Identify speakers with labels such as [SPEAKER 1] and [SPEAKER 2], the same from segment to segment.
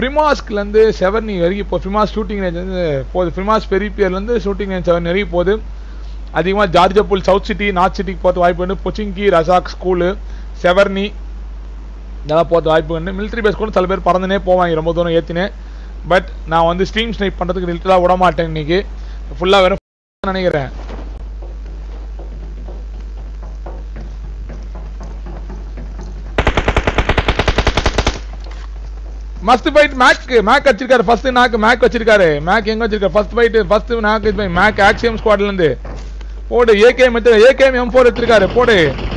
[SPEAKER 1] ஃப்ரிமாஸ்க்லேருந்து செவர்னி வரைக்கும் இப்போ ஃப்ரிமாஸ் shooting range வந்து போகுது ஃப்ரிமாஸ் பெரிப்பியர்லேருந்து ஷூட்டிங் ரேஞ்ச் செவர்னி வரைக்கும் போகுது அதிகமாக ஜார்ஜபுல் சவுத் சிட்டி நார்த் சிட்டிக்கு போகிறது வாய்ப்பு உண்டு பொச்சிங்கி ரசாக் ஸ்கூலு செவர்னி இதெல்லாம் போகிறது வாய்ப்பு உண்டு மிலிட்ரி பேஸ் கூட சில பேர் பறந்துனே போவாங்க ரொம்ப தூரம் ஏற்றினேன் பட் நான் வந்து ஸ்ட்ரீம் ஸ்னைப் பண்ணுறதுக்கு லிட்டலாக விட மாட்டேன் இன்னைக்கு ஃபுல்லாக வெறும் நினைக்கிறேன் மஸ்ட் ஃபைட் மேக் மேக் வச்சிருக்காரு ஃபர்ஸ்ட் நாக்கு மேக் வச்சிருக்காரு மேக் எங்க வச்சிருக்காரு ஃபர்ஸ்ட் ஃபைட் ஃபர்ஸ்ட் நாக்கு இது மேக் ஆக்சியம் ஸ்குவாட்ல இருந்து போடு ஏகேஎம் எடுத்து ஏகேஎம் எம் ஃபோர் எடுத்திருக்காரு போடு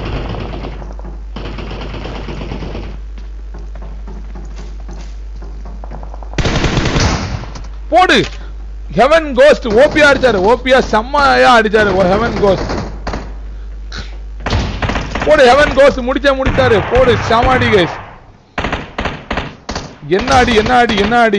[SPEAKER 1] போடு ஹெவன் கோஸ்ட் ஓபியா அடிச்சாரு ஓபியா செம்மையா அடிச்சாரு ஹெவன் கோஸ்ட் போடு ஹெவன் கோஸ்ட் முடிச்சா முடிச்சாரு போடு செம அடி கைஸ் என்ன அடி என்ன அடி என்ன அடி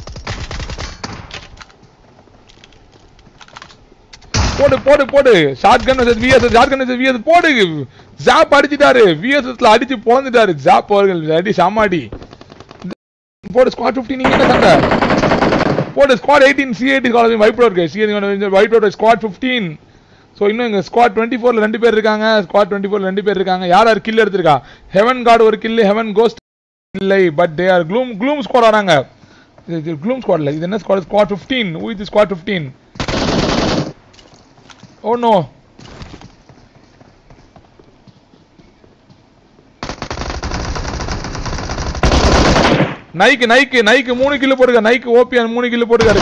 [SPEAKER 1] போடு போடு போடு short gun VS short gun VS போடு ஜாப் அடிச்சிட்டாரு விஎஸ்எஸ்ல அடிச்சு பொழந்துட்டாரு ஜாப் அவர்கள் அடி சாமாடி போடு ஸ்குவாட் 15 நீங்க என்ன சண்டை போடு ஸ்குவாட் 18 சி8 காலேஜ் வைப் அவுட் கை C wipe out squad 15 so இன்னும் இங்க ஸ்குவாட் டுவெண்ட்டி ஃபோர்ல ரெண்டு பேர் இருக்காங்க ஸ்குவாட் டுவெண்ட்டி ஃபோர்ல ரெண்டு பேர் இருக்காங்க யார் யார் கில் எடுத்திருக்கா ஹெவன் கார்டு ஒரு கில் ஹெவன் கோஸ்ட் இல்லை but they are gloom gloom squad வராங்க இது க்ளூம் ஸ்குவாட்ல இது என்ன squad squad 15 who is the squad 15 oh no நைக்கு நைக்கு நைக்கு மூணு கிலோ போட்டுக்க நைக்கு ஓபிஎன் மூணு கிலோ போட்டுக்காரு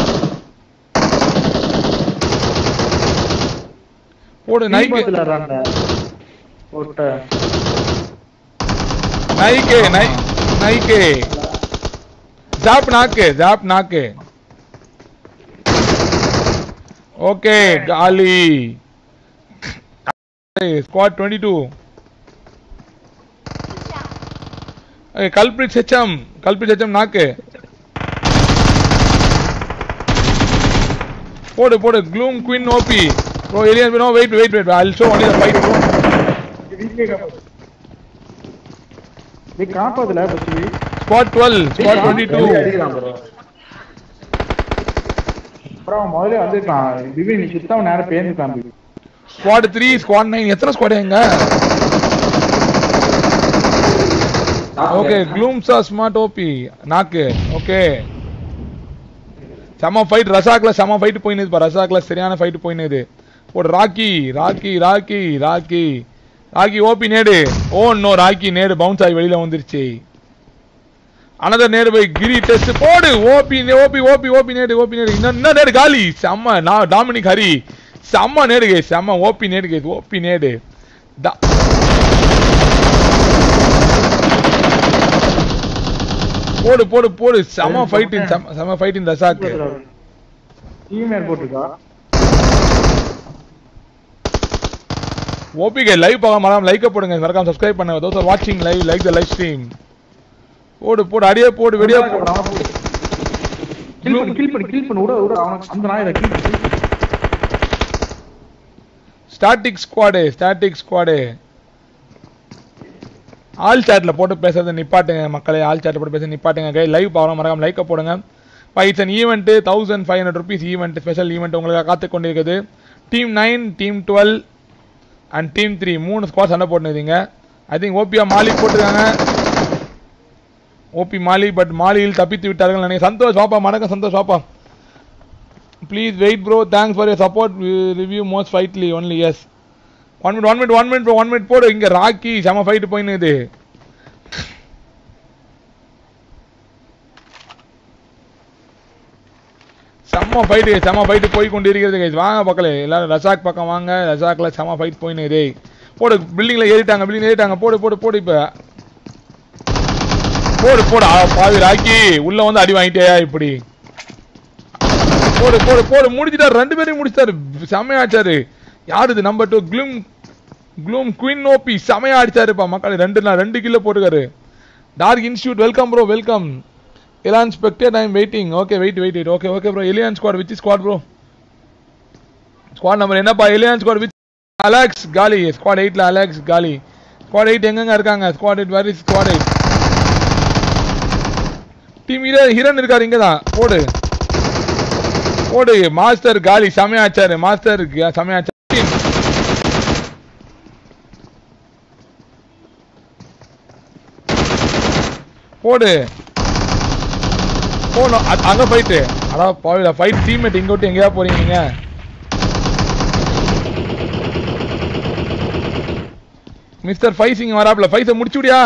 [SPEAKER 1] போடு நைக்கு
[SPEAKER 2] தீபத்துல வர்றாங்க. போட்ட
[SPEAKER 1] நைக்கு நை நைக்கு ஜாப் நாக்கு ஜாப் நாக்கு ஓகே காலி ஸ்குவாட் 22 ஏய் கல்பிரிட் செச்சம் கல்பிரிட் செச்சம் நாக்கு போடு போடு க்ளூம் queen OP bro alien no wait wait wait I show only the fight bro
[SPEAKER 2] நீ காப்பாதுல பத்தி
[SPEAKER 1] ஸ்குவாட் 12 ஸ்குவாட் 22
[SPEAKER 2] அப்புறம் அவன் முதல்ல வந்துருக்கான் திடீர்னு நீ சுத்தம் நேரம் பேர்ந்துக்கான்
[SPEAKER 1] ஸ்குவாட் 3 ஸ்குவாட் 9 எத்தனை ஸ்குவாட் எங்க ஓகே க்ளூம்ஸா ஸ்மார்ட் ஓபி நாக்கு ஓகே செம ஃபைட் ரசாக்ல செம ஃபைட் போயினுது பா ரசாக்ல சரியான ஃபைட் போயினுது ஒரு rocky rocky rocky rocky rocky OP நேடு ஓ நோ ராக்கி நேடு பவுன்ஸ் ஆகி வெளியில வந்துருச்சு அனதர் நேடு பை கிரி டெஸ்ட் போடு ஓபி ஓபி ஓபி ஓபி நேடு ஓபி நேடு இன்னும் இன்னும் நேடு காலி செம்ம நான் டாமினிக் ஹரி செம்ம நேடு கே செம்ம ஓபி நேடு கே ஓபி நேடு டா போடு போடு போடு செம ஃபைட் செம செம ஃபைட் இந்த ரசாக்கு
[SPEAKER 2] இமெயில் போட்டிருக்கா
[SPEAKER 1] ஓபிகே லைவ் பார்க்க மறக்காம லைக் போடுங்க மறக்காம சப்ஸ்கிரைப் பண்ணுங்க தோஸ் ஆர் வாட்சிங் live like the live stream போடு போடு அடியே போடு வெடியே போடு
[SPEAKER 2] கில் பண்ணு கில் பண்ணு கில் பண்ணு விட விட அவனுக்கு அந்த நாயில கில் பண்ணு
[SPEAKER 1] static squad static squad all சாட்ல போட்டு பேசுறதை நிப்பாட்டுங்க மக்களே ஆல் சாட்ல போட்டு பேச நிப்பாட்டுங்க கை லைவ் பார்க்கணும் மறக்காம லைக்க போடுங்க it's an event thousand five hundred rupees event special event உங்களுக்கு காத்து கொண்டிருக்குது team nine team twelve and team three மூணு ஸ்குவாட் சண்டை போட்டுருந்தீங்க ஐ திங்க் ஓபியா மாலி போட்டிருக்காங்க ஓபி மாலி பட் மாலியில் தப்பித்து விட்டார்கள் நினைக்கிறேன் சந்தோஷ் வாப்பா வணக்கம் சந்தோஷ் வாப்பா please wait bro thanks for your support review most ஃபைட்லி only yes one minute one minute one minute one minute போடு இங்க ராக்கி செம ஃபைட் போயினுது செம்ம ஃபைட்டு செம ஃபைட்டு போய் கொண்டு இருக்கிறது guys. வாங்க பக்கலே எல்லாரும் ரசாக் பக்கம் வாங்க ரசாக்ல செம ஃபைட் போயினுது போடு பில்டிங்ல ஏறிட்டாங்க பில்டிங் ஏறிட்டாங்க போடு போடு போடு இப்ப போடு போடு ஆ, பாவி ராக்கி உள்ள வந்து அடி வாங்கிட்டேயா இப்படி போடு போடு போடு முடிச்சிட்டாரு ரெண்டு பேரையும் முடிச்சிட்டாரு செமையாச்சாரு யார் இது number two gloom gloom queen OP செமையா அடிச்சாருப்பா மக்கள் ரெண்டு நான் ரெண்டு கிலோ போட்டுக்காரு dark institute welcome bro welcome எலான் spectate I'm waiting okay wait wait wait okay okay bro alien squad which squad bro squad number என்னப்பா எலியன் ஸ்குவாட் விச் அலெக்ஸ் காலி ஸ்குவாட் எயிட்ல அலெக்ஸ் காலி ஸ்குவாட் எயிட் எங்கெங்க இருக்காங்க squad eight very squad eight team hero ஹீரோன் இருக்காரு இங்க தான் போடு போடு மாஸ்டர் காலி செமையாச்சாரு மாஸ்டர் செமையாச்சாரு போடு போகணும் அ- அங்க போயிட்டு அடா போயிட ஃபைட் டீம்மேட் இங்க விட்டு எங்கேயா போறீங்க நீங்க மிஸ்டர் ஃபைசிங் வராப்ல ஃபைஸை முடிச்சு விடியா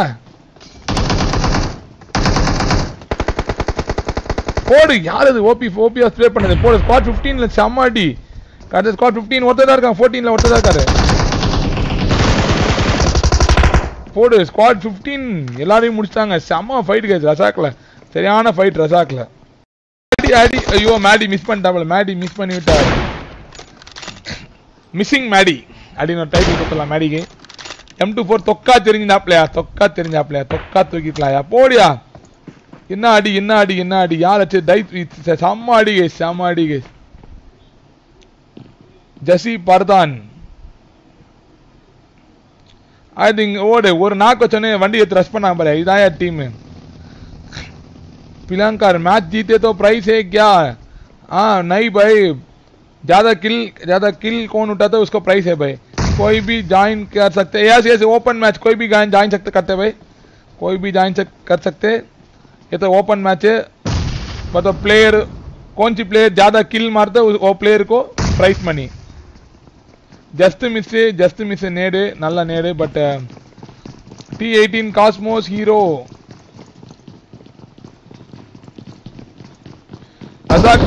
[SPEAKER 1] போடு யார் அது ஓபி ஓபியா ஸ்ப்ரே பண்ணது போடு ஸ்குவாட் 15ல செம்மாடி கரெக்ட் ஸ்குவாட் 15 ஒருத்தர் தான் இருக்கான் 14ல ஒருத்தர் தான் இருக்காரு போடு ஸ்குவாட் 15 எல்லாரையும் முடிச்சிட்டாங்க செம்ம ஃபைட் கேஸ் ரசாக்ல சரியான ஃபைட் ரசாக்ல அடி அடி ஐயோ மேடி மிஸ் பண்ணிட்டாப்ல மேடி மிஸ் பண்ணி விட்டார் மிஸ்ஸிங் மேடி அப்படின்னு ஒரு டைட்டில் கொடுத்துடலாம் மேடிக்கு எம் டூ ஃபோர் தொக்கா தெரிஞ்சாப்லையா தொக்கா தெரிஞ்சாப்லையா தொக்கா தூக்கிக்கலாயா போடியா என்ன அடி என்ன அடி என்ன அடி யார் அச்சு டை செம்ம அடி கேஸ் செம்ம அடி கேஸ் ஜசி பர்தான் ஐ திங்க் ஓடு ஒரு நாக்கு வச்சோன்னே வண்டி எடுத்து ரஷ் பண்ணாங்க பாரு இதான் யார் டீம் पिलंकर मैच जीते तो प्राइस है क्या हाँ नहीं भाई ज्यादा किल ज्यादा किल कौन उठाता है उसको प्राइस है भाई कोई भी ज्वाइन कर सकते हैं यस यस ओपन मैच कोई भी ज्वाइन सकते करते भाई कोई भी ज्वाइन कर सकते ये तो ओपन मैच है मतलब प्लेयर कौन सी प्लेयर ज्यादा किल मारता है उस- वो प्लेयर को prize money just miss just miss நேடு நல்ல நேடு but the eighteen cosmos hero அசாக்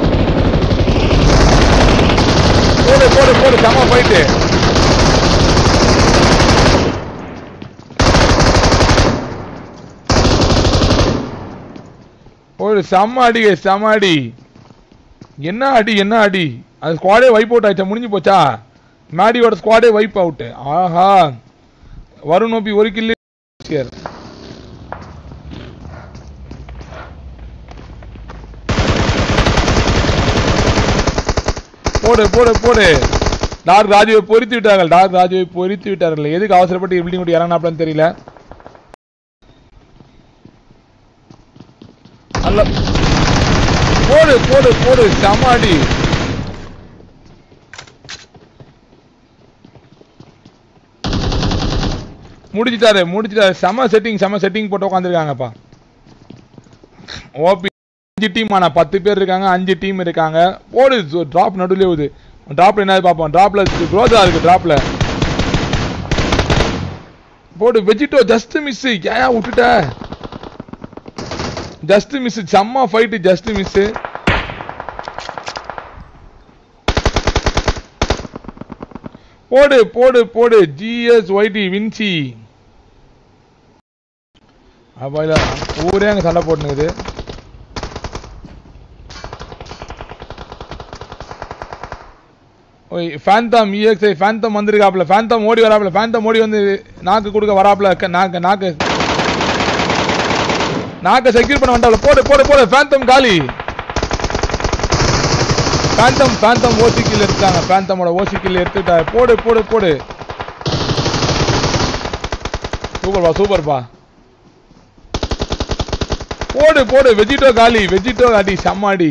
[SPEAKER 1] போடு போடு போடு செம போயிட்டு போடு செம்ம அடி செம அடி என்ன அடி என்ன அடி அது ஸ்குவாடே வைப் அவுட் ஆயிடுச்சா முடிஞ்சு போச்சா மேடியோட ஸ்குவாடே வைப் அவுட் ஆஹா வருண் நோபி ஒரு கில்லு போடு போடு போடு டார்க் ராஜுவை பொறித்து விட்டார்கள் டார்க் ராஜுவை பொறித்து விட்டார்கள் எதுக்கு அவசரப்பட்டு பில்டிங் விட்டு இறங்கினாப்லன்னு தெரியல நல்ல போடு போடு போடு சமாடி முடிச்சிட்டாரு முடிச்சிட்டாரு செம செட்டிங் செம செட்டிங் போட்டு உட்காந்துருக்காங்கப்பா ஓபி அஞ்சு டீம் ஆனா பத்து பேர் இருக்காங்க அஞ்சு டீம் இருக்காங்க போடு டிராப் நடுவுல வருது டிராப்ல என்னது பார்ப்போம் டிராப்ல க்ரோஸா இருக்கு டிராப்ல போடு வெஜிட்டோ ஜஸ்ட் மிஸ் ஏன் விட்டுட்ட ஜஸ்ட் மிஸ் செம்ம ஃபைட் ஜஸ்ட் மிஸ் போடு போடு போடு ஜிஎஸ் ஒய்டி வின்சி அப்பாயில ஊரே அங்க சண்டை போட்டுனுக்குது ஓய் ஃபேந்தம் இஎக்ஸ்ஐ ஃபேந்தம் வந்திருக்காப்ல ஃபேந்தம் ஓடி வராப்ல ஃபேந்தம் ஓடி வந்து நாக்கு கொடுக்க வராப்ல க- நாக்கு நாக்கு நாக்க செக்யூர் பண்ண வந்தாப்ல போடு போடு போடு ஃபேந்தம் காலி ஃபேந்தம் ஃபேந்தம் ஓசி கில் எடுத்தாங்க ஃபேந்தமோட ஓசி கில் எடுத்துட்டாரு போடு போடு போடு சூப்பர்பா சூப்பர்பா போடு போடு வெஜிட்டோ காலி வெஜிட்டோ காலி செம்மாடி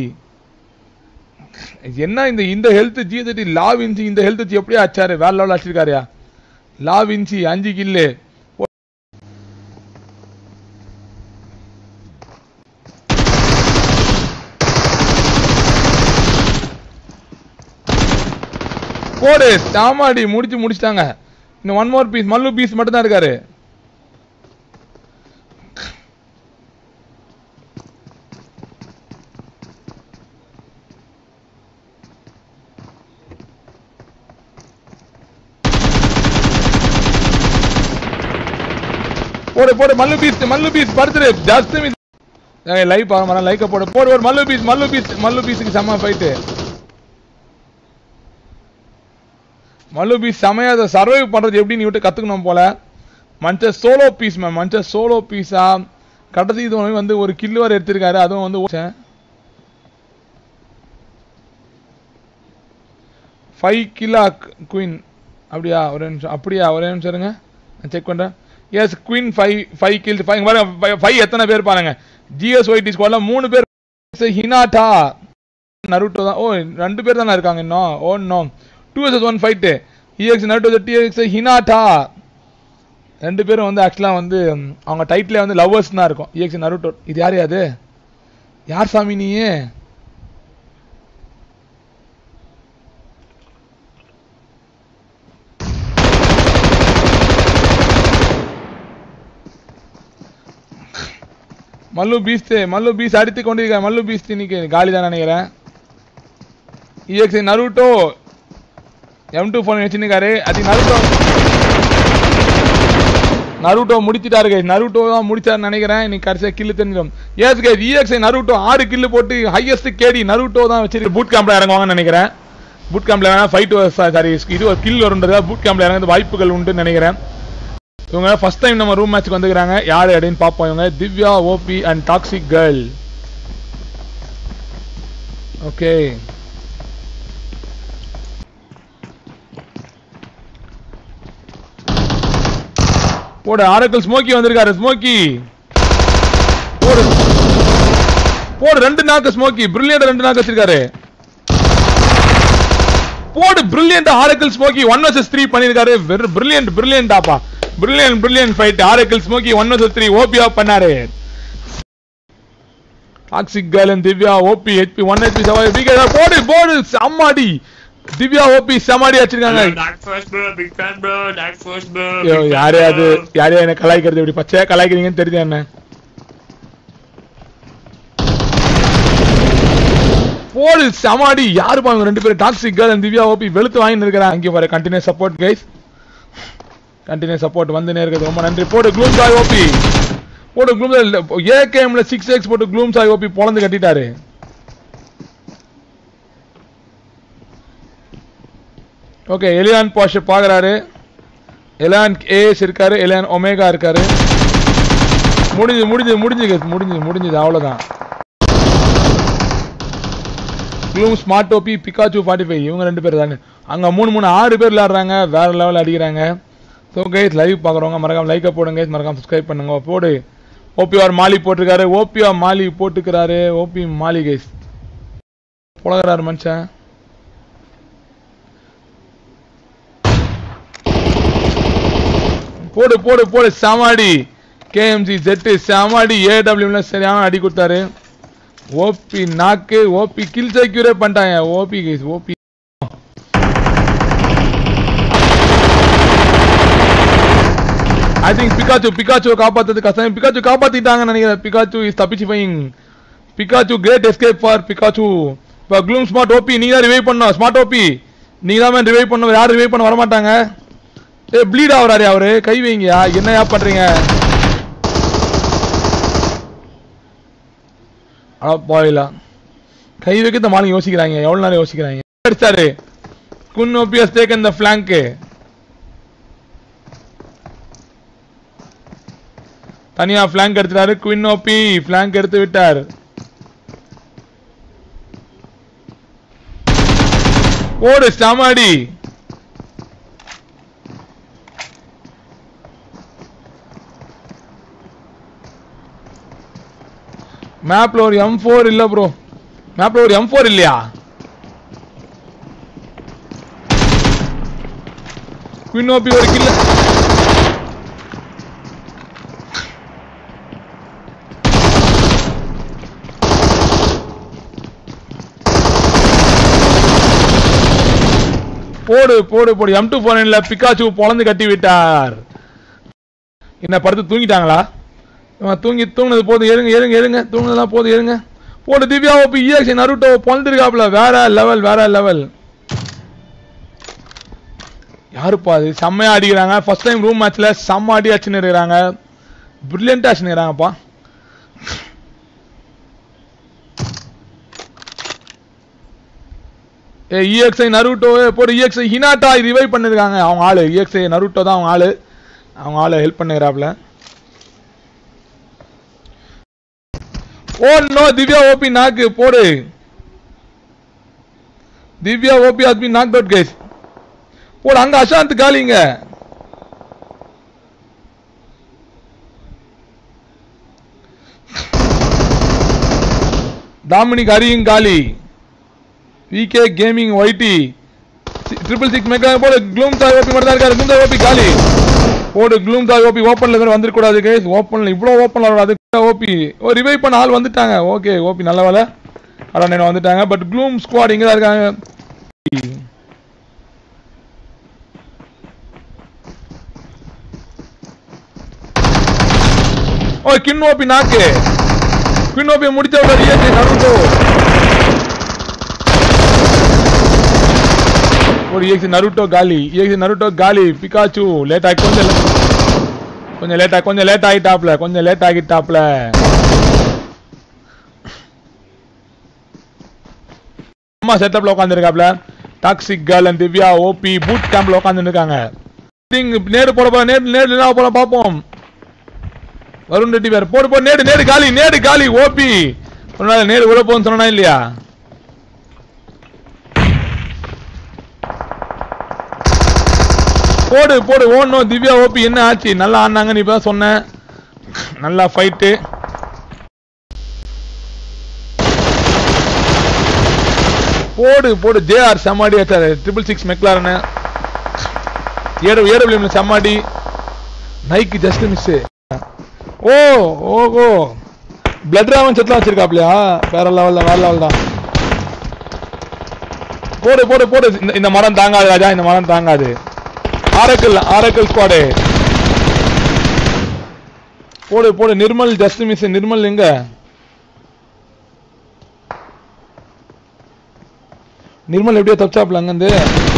[SPEAKER 1] என்ன இந்த இந்த ஹெல்த் ஜிஎஸ்டி லா வின்சி இந்த ஹெல்த் எப்படியா அச்சாரு வேற லெவல் அடிச்சிருக்காருயா லா வின்சி அஞ்சு கில்லு போடு தாமாடி முடிச்சு முடிச்சிட்டாங்க இன்னும் ஒன் மோர் பீஸ் மல்லு பீஸ் மட்டும் தான் இருக்காரு போடு போடு மல்லு பீஸ் மல்லு பீஸ் படுத்துரு ஜஸ்ட் மிஸ் லைவ் பார்க்க மாட்டேன் லைக்க போடு போடு ஒரு மல்லு பீஸ் மல்லு பீஸ் மல்லு பீஸுக்கு செம்ம ஃபைட்டு மல்லு பீஸ் செமையா அதை சர்வைவ் பண்றது எப்படி நீ விட்டு கத்துக்கணும் போல மஞ்ச சோலோ பீஸ் மேம் மஞ்ச சோலோ பீஸா கடைசி இது வந்து ஒரு கில்லு வர எடுத்திருக்காரு அதுவும் வந்து ஓச்சேன் ஃபைவ் கிலா குயின் அப்படியா ஒரே நிமிஷம் அப்படியா ஒரே நிமிஷம் இருங்க நான் செக் பண்ணுறேன் yes queen five five kill five பாருங்க ஃபைவ் எத்தனை பேர் பாருங்க ஜிஎஸ் ஒய்டி ஸ்குவாட்ல மூணு பேர் ஹினாட்டா நருட்டோ தான் ஓ ரெண்டு பேர் தானே இருக்காங்க இன்னும் ஓ இன்னும் two S one fight EXE Naruto DX Hinata ரெண்டு பேரும் வந்து ஆக்சுவலாக வந்து ம், அவங்க டைட்டிலே வந்து லவ்வர்ஸ் தான் இருக்கும் இஎக்ஸ் நருட்டோ இது யார் அது யார் சாமி நீ மல்லு பீஸ்ட் மல்லு பீஸ் அடித்து கொண்டிருக்க மல்லு பீஸ்ட் இன்னைக்கு காலி தான் நினைக்கிறேன் EXE Naruto M two phone வச்சுருக்காரு அது நருட்டோ நருட்டோ முடிச்சிட்டாரு கைஸ் நருட்டோ தான் முடிச்சாருன்னு நினைக்கிறேன் இன்னைக்கு கடைசியாக கில்லு தெரிஞ்சிடும் ஏஸ் கைஸ் இஎக்ஸ்ஐ நருட்டோ ஆறு கில்லு போட்டு ஹையஸ்ட் கேடி நருட்டோ தான் வச்சிருக்கு பூட் கேம்ப்ல இறங்குவாங்கன்னு நினைக்கிறேன் பூட் கேம்ப்ல வேணா ஃபைட் சாரி இது ஒரு கில் வருன்றதா பூட் கேம்ப்ல இறங்குறது வாய்ப்புகள் உண்டுன்னு நினைக்கிறேன் இவங்க ஃபர்ஸ்ட் டைம் நம்ம ரூம் மேட்ச்க்கு வந்துக்கிறாங்க யாரு அப்படின்னு பார்ப்போம் இவங்க Divya OP and toxic girl okay போடு ஆரக்கல் ஸ்மோக்கி வந்திருக்காரு ஸ்மோக்கி போடு போடு ரெண்டு நாக்கு ஸ்மோக்கி பிரில்லியன்ட் ரெண்டு நாக்கு வச்சிருக்காரு போடு brilliant oracle smoky one versus three பண்ணிருக்காரு பிரில்லியன்ட் பிரில்லியன்டாப்பா brilliant brilliant fight oracle smoky one versus three ஓபியா பண்ணாரு toxic girl Divya OP HP one HP சவாரி விக்கெட் போடு போடு செம்மாடி திவ்யா ஓபி செம்மாடி வச்சிருக்காங்க
[SPEAKER 3] Dark first bro, big fan bro, dark first bro.
[SPEAKER 1] ஐயோ,
[SPEAKER 3] big fan
[SPEAKER 1] யாரே
[SPEAKER 3] bro.
[SPEAKER 1] அது யாரே என்ன கலாய்க்கிறது இப்படி பச்சையா கலாய்க்கிறீங்கன்னு தெரியுது என்ன போடு சமாடி யாரு பாங்க ரெண்டு பேரும் டாக்ஸிக் கேர்ள் திவ்யா ஓபி வெளுத்து வாங்கிட்டு இருக்கிறாங்க இங்க பாரு continuous support guys continuous support வந்துனே இருக்குது ரொம்ப நன்றி போடு க்ளூம் சாய் ஓபி போடு க்ளூம் ஏகேஎம்ல சிக்ஸ் எக்ஸ் போட்டு க்ளூம் சாய் ஓபி பொழந்து கட்டிட்டாரு ஓகே எலியான் பாஷ் பாக்குறாரு எலான் ஏஎஸ் இருக்காரு எலான் ஒமேகா இருக்காரு முடிஞ்சு முடிஞ்சு முடிஞ்சு guys, முடிஞ்சு முடிஞ்சது அவ்வளவுதான் gloom smart OP Pikachu forty five இவங்க ரெண்டு பேர் தானே அங்க மூணு மூணு ஆறு பேர் விளையாடுறாங்க வேற லெவல் அடிக்கிறாங்க ஸோ கைஸ் லைவ் பார்க்குறவங்க மறக்காம லைக்கை போடுங்க guys, மறக்காம சப்ஸ்கிரைப் பண்ணுங்க போடு ஓபிஆர் மாலி போட்டிருக்காரு ஓபிஆர் மாலி போட்டுக்கிறாரு ஓபி மாலி கைஸ் புலகிறாரு மனுஷன் போடு போடு போடு சாமாடி கேஎம்ஜி ஜெட்டு சாமாடி ஏடபிள்யூல சரியான அடி கொடுத்தாரு ஓபி நாக்கு ஓபி கில் செக்யூரே பண்ணிட்டாங்க OP guys OP I think Pikachu Pikachu காப்பாத்துறது கஷ்டம் பிகாச்சு காப்பாத்திட்டாங்கன்னு நினைக்கிறேன் பிகாச்சு இஸ் தப்பிச்சிஃபைங் Pikachu great escape for Pikachu இப்போ க்ளூம் ஸ்மார்ட் ஓபி நீங்க தான் ரிவைவ் பண்ணணும் ஸ்மார்ட் ஓபி நீங்க தான் ரிவைவ் பண்ணணும் யாரும் ரிவைவ் பண்ண வர மாட்டாங்க ஏ ப்ளீட் ஆகுறாரு அவரு கை வைங்கயா என்னையா பண்றீங்க அட பாயிலா கை வைக்க இந்த மாலிங்க யோசிக்கிறாங்க எவ்வளவு நேரம் யோசிக்கிறாங்க அடிச்சாரு குன் ஓபிஎஸ் டேக் இந்த ஃபிளாங்க் தனியா ஃபிளாங்க் எடுத்துட்டாரு குயின் ஓபி ஃபிளாங்க் எடுத்து விட்டார் ஓடு ஸ்டாமாடி மேப்ல ஒரு எம் ஃபோர் இல்ல ப்ரோ மேப்ல ஒரு எம் ஃபோர் இல்லையா குயினோபி ஒரு கில்ல போடு போடு போடு எம் டூ போன் பிக்காச்சு பொழந்து கட்டி விட்டார் என்ன படுத்து தூங்கிட்டாங்களா இவன் தூங்கி தூங்குனது போதும் எழுங்க எழுங்க எழுங்க தூங்குனதெல்லாம் போதும் எழுங்க போடு திவ்யா ஓபி இஎக்ஸ் நருட்டோ பொழந்துருக்காப்ல வேற லெவல் வேற லெவல் யாருப்பா அது செம்மையா அடிக்கிறாங்க ஃபர்ஸ்ட் டைம் ரூம் மேட்ச்ல செம்ம அடி அடிச்சுன்னு இருக்கிறாங்க பிரில்லியண்டா அடிச்சுன்னு இருக்கிறாங்கப்பா ஏ இஎக்ஸ்ஐ நருட்டோ போடு இஎக்ஸ்ஐ ஹினாட்டா ரிவைவ் பண்ணிருக்காங்க அவங்க ஆளு இஎக்ஸ்ஐ நருட்டோ தான் அவங்க ஆளு அவங்க ஆளு ஹெல்ப் பண்ணுகிறாப்ல oh no Divya OP knock போடு Divya OP has been knocked out guys போடு அங்க அசாந்த் காலிங்க டாமினிக் அரியும் காலி VK gaming YT triple six மெக்கா போடு க்ளூம் தாய் ஓபி மட்டும் தான் இருக்காரு க்ளூம் தாய் ஓபி காலி போடு க்ளூம் தாய் ஓபி ஓப்பன்ல இருந்து வந்துடக்கூடாது கைஸ் ஓப்பன்ல இவ்வளோ ஓப்பன்ல வராது ஓபி ஓ ரிவைவ் பண்ண ஆள் வந்துட்டாங்க ஓகே ஓபி நல்ல வேலை அட வந்துட்டாங்க பட் க்ளூம் ஸ்குவாட் இங்க தான் இருக்காங்க ஓ கின் ஓபி நாக்கு கின் ஓபி முடிச்ச விட ரியேஜி நருட்டோ ஒரு EXE நருட்டோ காலி EXE நருட்டோ காலி பிகாச்சு லேட் ஆகி கொஞ்சம் le- கொஞ்சம் லேட் ஆகி கொஞ்சம் லேட் ஆகிட்டாப்ல கொஞ்சம் லேட் ஆகிட்டாப்ல அம்மா செட்டப்ல உட்காந்துருக்காப்ல toxic girl and Divya OP பூட் கேம்ப்ல உட்காந்துருக்காங்க நேரு போட போற நேரு நேரு என்ன போல பாப்போம் வருண் ரெட்டி வேற போடு போடு நேடு நேடு காலி நேடு காலி ஓபி ஒரு நாள் நேடு விட போன்னு சொன்னா இல்லையா போடு போடு ஓடணும் திவ்யா ஓபி என்ன ஆச்சு நல்லா ஆடினாங்க நீ இப்ப தான் சொன்ன நல்லா ஃபைட்டு போடு போடு ஜேஆர் செம்மாடி வச்சாரு ட்ரிபிள் சிக்ஸ் மெக்லாரனு ஏடு ஏடபிள்யூஎம்ல செம்மாடி நைக்கு ஜஸ்ட் மிஸ் ஓ ஓஹோ பிளட் ராவன் செட்லாம் வச்சிருக்காப்லையா வேற லெவல்ல வேற லெவல் தான் போடு போடு போடு இந்த- இந்த மரம் தாங்காது ராஜா இந்த மரம் தாங்காது ஆரக்கல் ஆரக்கல் ஸ்குவாடு போடு போடு நிர்மல் ஜஸ்ட் மிஸ் நிர்மல் எங்க நிர்மல் எப்படியோ தப்பிச்சாப்ல அங்கிருந்து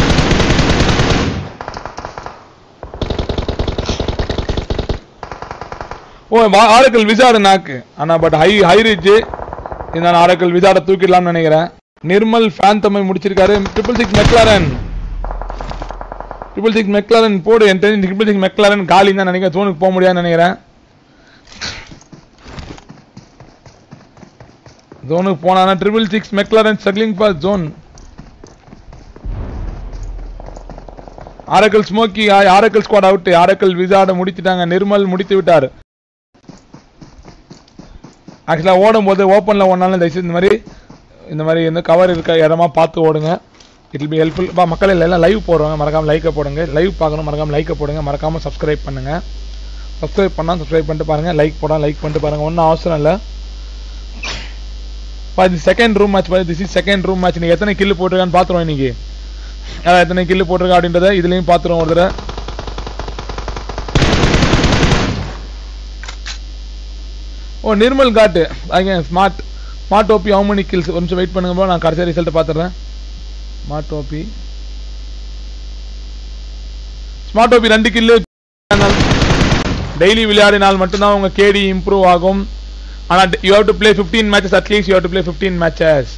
[SPEAKER 1] ஓ வா- ஆரக்கல் விசாடு நாக்கு ஆனா பட் ஹை ஹை ரீச் இந்த ஆரக்கல் விசாட தூக்கிடலாம்னு நினைக்கிறேன் நிர்மல் ஃபேந்தமை முடிச்சிருக்காரு triple six McLaren triple six McLaren போடு என் தெரிஞ்சு ட்ரிபிள் சிக்ஸ் மெக்லாரன் காலி தான் நினைக்கிறேன் ஜோனுக்கு போக முடியாதுன்னு நினைக்கிறேன் ஜோனுக்கு போனானா triple six McLaren struggling for zone oracle smoky oracle squad out oracle விசாட முடிச்சிட்டாங்க நிர்மல் முடித்து விட்டார் ஆக்சுவலாக ஓடும்போது ஓப்பனில் ஓடினாலும் தயவுசெய்து இந்த மாதிரி இந்த மாதிரி இந்த கவர் இருக்க இடமா பார்த்து ஓடுங்க இட் வில் பி ஹெல்ப்ஃபுல் பா மக்கள் எல்லாம் லைவ் போடுவாங்க மறக்காம லைக்கை போடுங்க லைவ் பார்க்கணும் மறக்காம லைக்கை போடுங்க மறக்காம சப்ஸ்கிரைப் பண்ணுங்க சப்ஸ்கிரைப் பண்ணால் சப்ஸ்கிரைப் பண்ணிட்டு பாருங்க லைக் போடாம லைக் பண்ணிட்டு பாருங்க ஒன்றும் அவசரம் இல்லை பா இது செகண்ட் ரூம் மேட்ச் பாரு this is second room match நீங்கள் எத்தனை கில்லு போட்டிருக்கான்னு பார்த்துருவோம் இன்னைக்கு யாரா எத்தனை கில்லு போட்டிருக்கா அப்படின்றத இதுலேயும் பார்த்துருவோம் ஒரு தடவை ஓ நிர்மல் காட்டு அங்கே smart smart OP how many kills ஒரு நிமிஷம் வெயிட் பண்ணுங்க bro. நான் கடைசி ரிசல்ட் பார்த்துறேன் ஸ்மார்ட் ஓபி ஸ்மார்ட் ஓபி ரெண்டு கில்லு டெய்லி விளையாடினால் மட்டும்தான் உங்க கேடி இம்ப்ரூவ் ஆகும் ஆனா you have to play 15 matches at least you have to play 15 matches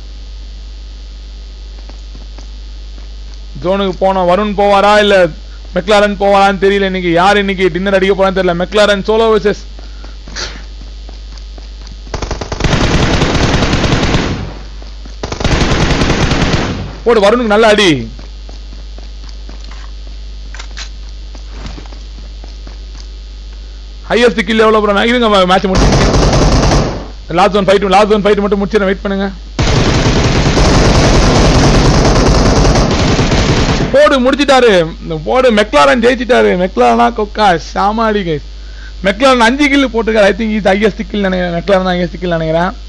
[SPEAKER 1] ஜோனுக்கு போனோம் வருண் போவாரா இல்ல மெக்லாரன் போவாரான்னு தெரியல இன்னைக்கு யார் இன்னைக்கு டின்னர் அடிக்க போறான்னு தெரியல மெக்லாரன் சோலோ வர்சஸ் போடு வருணுக்கு நல்ல அடி ஹையஸ்ட் கில் எவ்வளவு ப்ரோ நான் இருங்க மேட்ச் முடிச்சு last one fight last one fight மட்டும் முடிச்சிடறேன் வெயிட் பண்ணுங்க போடு முடிச்சிட்டாரு இந்த போடு மெக்லாரன் ஜெயிச்சிட்டாரு மெக்லாரனா கொக்கா சாமாடி கைஸ் மெக்லாரன் அஞ்சு கில் போட்டிருக்காரு ஐ திங்க் இது ஹையஸ்ட் கில் நினைக்கிறேன் மெக்லாரன் ஹையஸ்ட் கில் நினைக்கிறேன்